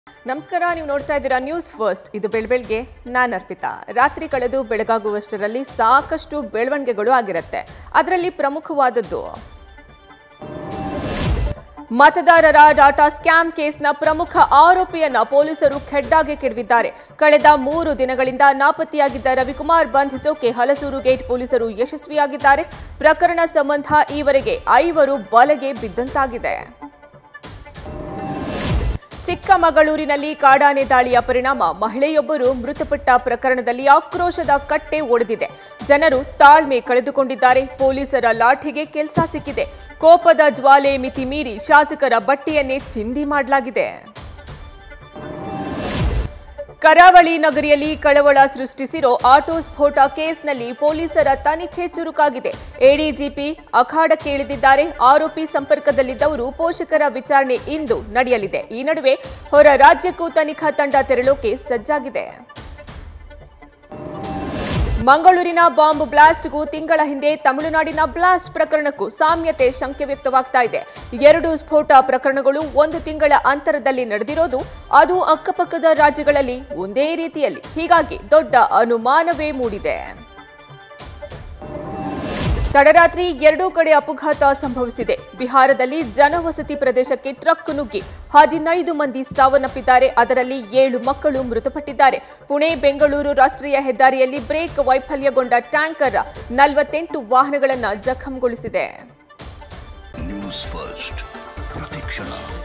ನಮಸ್ಕಾರ ನೀವು ನೋಡ್ತಾ ಇದ್ದೀರಾ ನ್ಯೂಸ್ ಫಸ್ಟ್ ಇದು ಬೆಳಬೆಳಗ್ಗೆ ನಾನು ಅರ್ಪಿತಾ ರಾತ್ರಿ ಕಳೆದು ಬೆಳಗಾಗುವಷ್ಟರಲ್ಲಿ ಸಾಕಷ್ಟು ಬೆಳವಣಿಗೆಗಳು ಆಗಿರುತ್ತೆ ಅದರಲ್ಲಿ ಪ್ರಮುಖವಾದದ್ದು ಮತದಾರರ ಡಾಟಾ ಸ್ಕ್ಯಾಮ್ ಕೇಸ್ನ ಪ್ರಮುಖ ಆರೋಪಿಯನ್ನ ಪೊಲೀಸರು ಖೆಡ್ಡಾಗೆ ಕೆಡವಿದ್ದಾರೆ ಕಳೆದ ಮೂರು ದಿನಗಳಿಂದ ನಾಪತ್ತೆಯಾಗಿದ್ದ ರವಿಕುಮಾರ್ ಬಂಧಿಸೋಕೆ ಹಲಸೂರು ಗೇಟ್ ಪೊಲೀಸರು ಯಶಸ್ವಿಯಾಗಿದ್ದಾರೆ ಪ್ರಕರಣ ಸಂಬಂಧ ಈವರೆಗೆ ಐವರು ಬಲೆಗೆ ಬಿದ್ದಂತಾಗಿದೆ ಚಿಕ್ಕಮಗಳೂರಿನಲ್ಲಿ ಕಾಡಾನೆ ದಾಳಿಯ ಪರಿಣಾಮ ಮಹಿಳೆಯೊಬ್ಬರು ಮೃತಪಟ್ಟ ಪ್ರಕರಣದಲ್ಲಿ ಆಕ್ರೋಶದ ಕಟ್ಟೆ ಒಡೆದಿದೆ ಜನರು ತಾಳ್ಮೆ ಕಳೆದುಕೊಂಡಿದ್ದಾರೆ ಪೊಲೀಸರ ಲಾಠಿಗೆ ಕೆಲಸ ಸಿಕ್ಕಿದೆ ಕೋಪದ ಜ್ವಾಲೆ ಮಿತಿ ಮೀರಿ ಶಾಸಕರ ಬಟ್ಟೆಯನ್ನೇ ಚಿಂದಿ ಮಾಡಲಾಗಿದೆ ಕರಾವಳಿ ನಗರಿಯಲ್ಲಿ ಕಳವಳ ಸೃಷ್ಟಿಸಿರೋ ಆಟೋ ಸ್ಫೋಟ ಕೇಸ್ನಲ್ಲಿ ಪೊಲೀಸರ ತನಿಖೆ ಚುರುಕಾಗಿದೆ ಎಡಿಜಿಪಿ ಅಖಾಡಕ್ಕೆ ಇಳಿದಿದ್ದಾರೆ ಆರೋಪಿ ಸಂಪರ್ಕದಲ್ಲಿದ್ದವರು ಪೋಷಕರ ವಿಚಾರಣೆ ಇಂದು ನಡೆಯಲಿದೆ ಈ ನಡುವೆ ಹೊರ ರಾಜ್ಯಕ್ಕೂ ತನಿಖಾ ತಂಡ ತೆರಳೋಕೆ ಸಜ್ಜಾಗಿದೆ ಮಂಗಳೂರಿನ ಬಾಂಬ್ ಬ್ಲಾಸ್ಟ್ಗೂ ತಿಂಗಳ ಹಿಂದೆ ತಮಿಳುನಾಡಿನ ಬ್ಲಾಸ್ಟ್ ಪ್ರಕರಣಕ್ಕೂ ಸಾಮ್ಯತೆ ಶಂಕೆ ವ್ಯಕ್ತವಾಗ್ತಾ ಇದೆ ಎರಡು ಸ್ಫೋಟ ಪ್ರಕರಣಗಳು ಒಂದು ತಿಂಗಳ ಅಂತರದಲ್ಲಿ ನಡೆದಿರೋದು ಅದು ಅಕ್ಕಪಕ್ಕದ ರಾಜ್ಯಗಳಲ್ಲಿ ಒಂದೇ ರೀತಿಯಲ್ಲಿ ಹೀಗಾಗಿ ದೊಡ್ಡ ಅನುಮಾನವೇ ಮೂಡಿದೆ ತಡರಾತ್ರಿ ಎರಡೂ ಕಡೆ ಅಪಘಾತ ಸಂಭವಿಸಿದೆ ಬಿಹಾರದಲ್ಲಿ ಜನವಸತಿ ಪ್ರದೇಶಕ್ಕೆ ಟ್ರಕ್ ನುಗ್ಗಿ ಹದಿನೈದು ಮಂದಿ ಸಾವನ್ನಪ್ಪಿದ್ದಾರೆ ಅದರಲ್ಲಿ ಏಳು ಮಕ್ಕಳು ಮೃತಪಟ್ಟಿದ್ದಾರೆ ಪುಣೆ ಬೆಂಗಳೂರು ರಾಷ್ಟ್ರೀಯ ಹೆದ್ದಾರಿಯಲ್ಲಿ ಬ್ರೇಕ್ ವೈಫಲ್ಯಗೊಂಡ ಟ್ಯಾಂಕರ್ ನಲವತ್ತೆಂಟು ವಾಹನಗಳನ್ನು ಜಖಂಗೊಳಿಸಿದೆ ನ್ಯೂಸ್ ಫಸ್ಟ್ ಪ್ರತಿಕ್ಷಣ